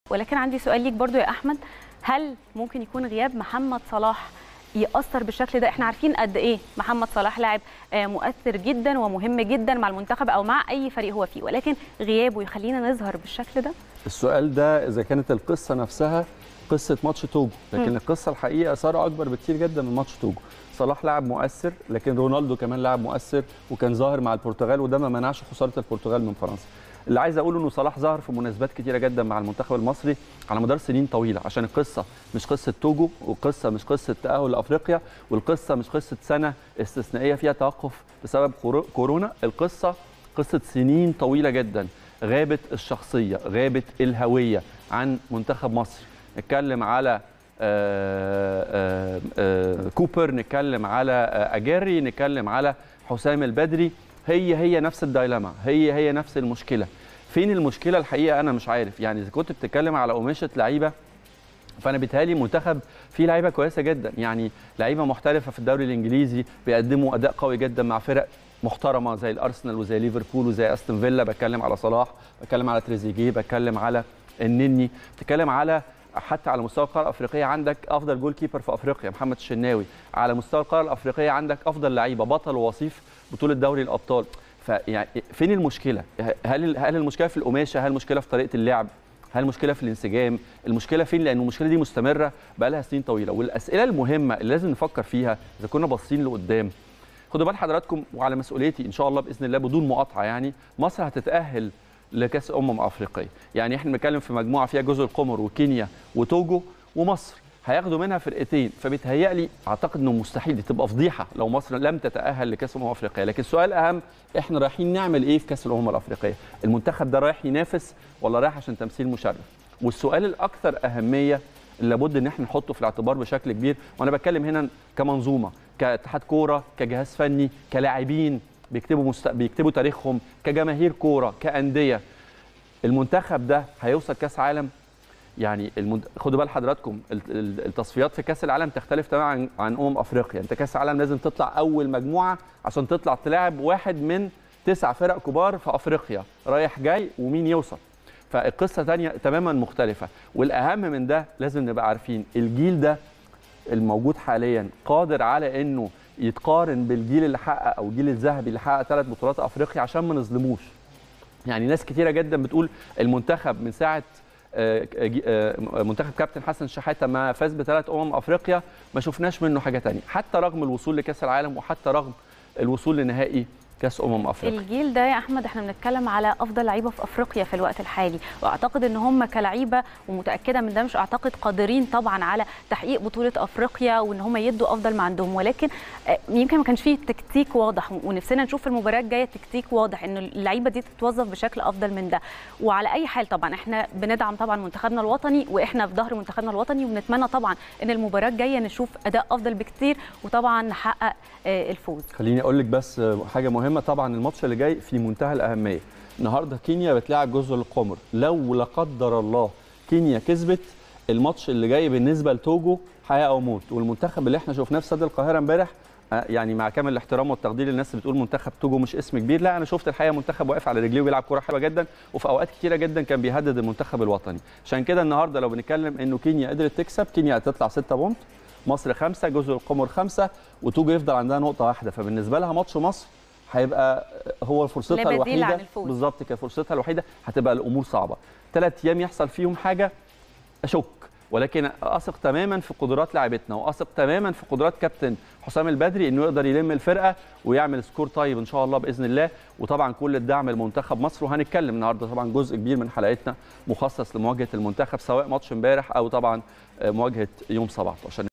ولكن عندي سؤال ليك برضو يا احمد هل ممكن يكون غياب محمد صلاح يأثر بالشكل ده احنا عارفين قد ايه محمد صلاح لاعب آه، مؤثر جدا ومهم جدا مع المنتخب او مع اي فريق هو فيه ولكن غيابه يخلينا نظهر بالشكل ده السؤال ده اذا كانت القصه نفسها قصه ماتش توجو لكن مم. القصه الحقيقه اثارها اكبر بكتير جدا من ماتش توجو صلاح لاعب مؤثر لكن رونالدو كمان لاعب مؤثر وكان ظاهر مع البرتغال وده ما منعش خساره البرتغال من فرنسا اللي عايز اقوله انه صلاح ظهر في مناسبات كتيره جدا مع المنتخب المصري على مدار سنين طويله عشان القصه مش قصه توجو والقصه مش قصه تاهل لافريقيا والقصه مش قصه سنه استثنائيه فيها توقف بسبب كورو- كورونا القصه قصه سنين طويله جدا غابت الشخصيه غابت الهويه عن منتخب مصر نتكلم على آه، آه، آه، كوبر نتكلم على آه، اجاري نتكلم على حسام البدري هي هي نفس الدايلاما هي هي نفس المشكله فين المشكله الحقيقه انا مش عارف يعني اذا كنت بتتكلم على قماشه لعيبه فانا بيتهيألي منتخب فيه لعيبه كويسه جدا يعني لعيبه محترفه في الدوري الانجليزي بيقدموا اداء قوي جدا مع فرق محترمه زي الارسنال وزي ليفربول وزي استون فيلا بتكلم على صلاح بتكلم على تريزيجيه بتكلم على النني بتكلم على حتى على مستوى القاره الافريقيه عندك افضل جول كيبر في افريقيا محمد الشناوي على مستوى القاره الافريقيه عندك افضل لعيبه بطل ووصيف بطوله دوري الابطال فيعني فين المشكله هل هل المشكله في القماشه هل المشكله في طريقه اللعب هل المشكله في الانسجام المشكله فين لان المشكله دي مستمره بقى لها سنين طويله والاسئله المهمه اللي لازم نفكر فيها اذا كنا باصين لقدام خدوا بال حضراتكم وعلى مسؤوليتي ان شاء الله باذن الله بدون مقاطعه يعني مصر هتتاهل لكاس امم افريقيه يعني احنا بنتكلم في مجموعه فيها جزر القمر وكينيا وتوجو ومصر هياخدوا منها فرقتين فبيتهيألي اعتقد انه مستحيل دي تبقى فضيحه لو مصر لم تتاهل لكاس امم افريقيا لكن السؤال الاهم احنا رايحين نعمل ايه في كاس الامم الافريقيه المنتخب ده رايح ينافس ولا رايح عشان تمثيل مشرف والسؤال الاكثر اهميه اللي لابد ان احنا نحطه في الاعتبار بشكل كبير وانا بتكلم هنا كمنظومه كاتحاد كوره كجهاز فني كلاعبين بيكتبوا مست... بيكتبوا تاريخهم كجماهير كوره كانديه المنتخب ده هيوصل كاس عالم يعني المنت... خدوا بال حضراتكم ال- ال- التصفيات في كاس العالم تختلف تماما عن عن امم افريقيا انت كاس العالم لازم تطلع اول مجموعه عشان تطلع تلاعب واحد من تسع فرق كبار في افريقيا رايح جاي ومين يوصل فالقصه تانية تماما مختلفه والاهم من ده لازم نبقى عارفين الجيل ده الموجود حاليا قادر على انه يتقارن بالجيل اللي حقق او الجيل الذهبي اللي حقق ثلاث بطولات افريقيا عشان ما نظلموش يعني ناس كتيره جدا بتقول المنتخب من ساعه آه، جي- آه، منتخب كابتن حسن شحاته ما فاز بثلاث امم افريقيا ما شفناش منه حاجه تانية حتى رغم الوصول لكاس العالم وحتى رغم الوصول لنهائي كاس امم افريقيا الجيل ده يا احمد احنا بنتكلم على افضل لعيبه في افريقيا في الوقت الحالي واعتقد ان هم كلعيبه ومتاكده من ده مش اعتقد قادرين طبعا على تحقيق بطوله افريقيا وان هم يدوا افضل ما عندهم ولكن آه، يمكن ما كانش فيه تكتيك واضح ونفسنا نشوف في المباريات الجايه تكتيك واضح ان اللعيبه دي تتوظف بشكل افضل من ده وعلى اي حال طبعا احنا بندعم طبعا منتخبنا الوطني واحنا في ظهر منتخبنا الوطني وبنتمنى طبعا ان المباراه الجايه نشوف اداء افضل بكتير وطبعا نحقق آه، الفوز خليني اقول لك بس حاجه مهمه طبعا الماتش اللي جاي في منتهى الاهميه النهارده كينيا بتلاعب جزر القمر لو لا قدر الله كينيا كسبت الماتش اللي جاي بالنسبه لتوجو حياه او موت والمنتخب اللي احنا شفناه في استاد القاهره امبارح آه، يعني مع كامل الاحترام والتقدير للناس اللي بتقول منتخب توجو مش اسم كبير لا انا شفت الحقيقه منتخب واقف على رجليه وبيلعب كوره حلوه جدا وفي اوقات كتيره جدا كان بيهدد المنتخب الوطني عشان كده النهارده لو بنتكلم انه كينيا قدرت تكسب كينيا هتطلع 6 بونت مصر خمسة جزر القمر خمسة وتوجو يفضل عندها نقطة واحدة فبالنسبة لها ماتش مصر هيبقى هو فرصتها لا بديل الوحيدة عن الفوز. بالظبط كده فرصتها الوحيدة هتبقى الأمور صعبة ثلاث أيام يحصل فيهم حاجة أشك ولكن أثق تماما في قدرات لاعبتنا وأثق تماما في قدرات كابتن حسام البدري إنه يقدر يلم الفرقة ويعمل سكور طيب إن شاء الله بإذن الله وطبعا كل الدعم لمنتخب مصر وهنتكلم النهارده طبعا جزء كبير من حلقتنا مخصص لمواجهة المنتخب سواء ماتش امبارح أو طبعا مواجهة يوم 17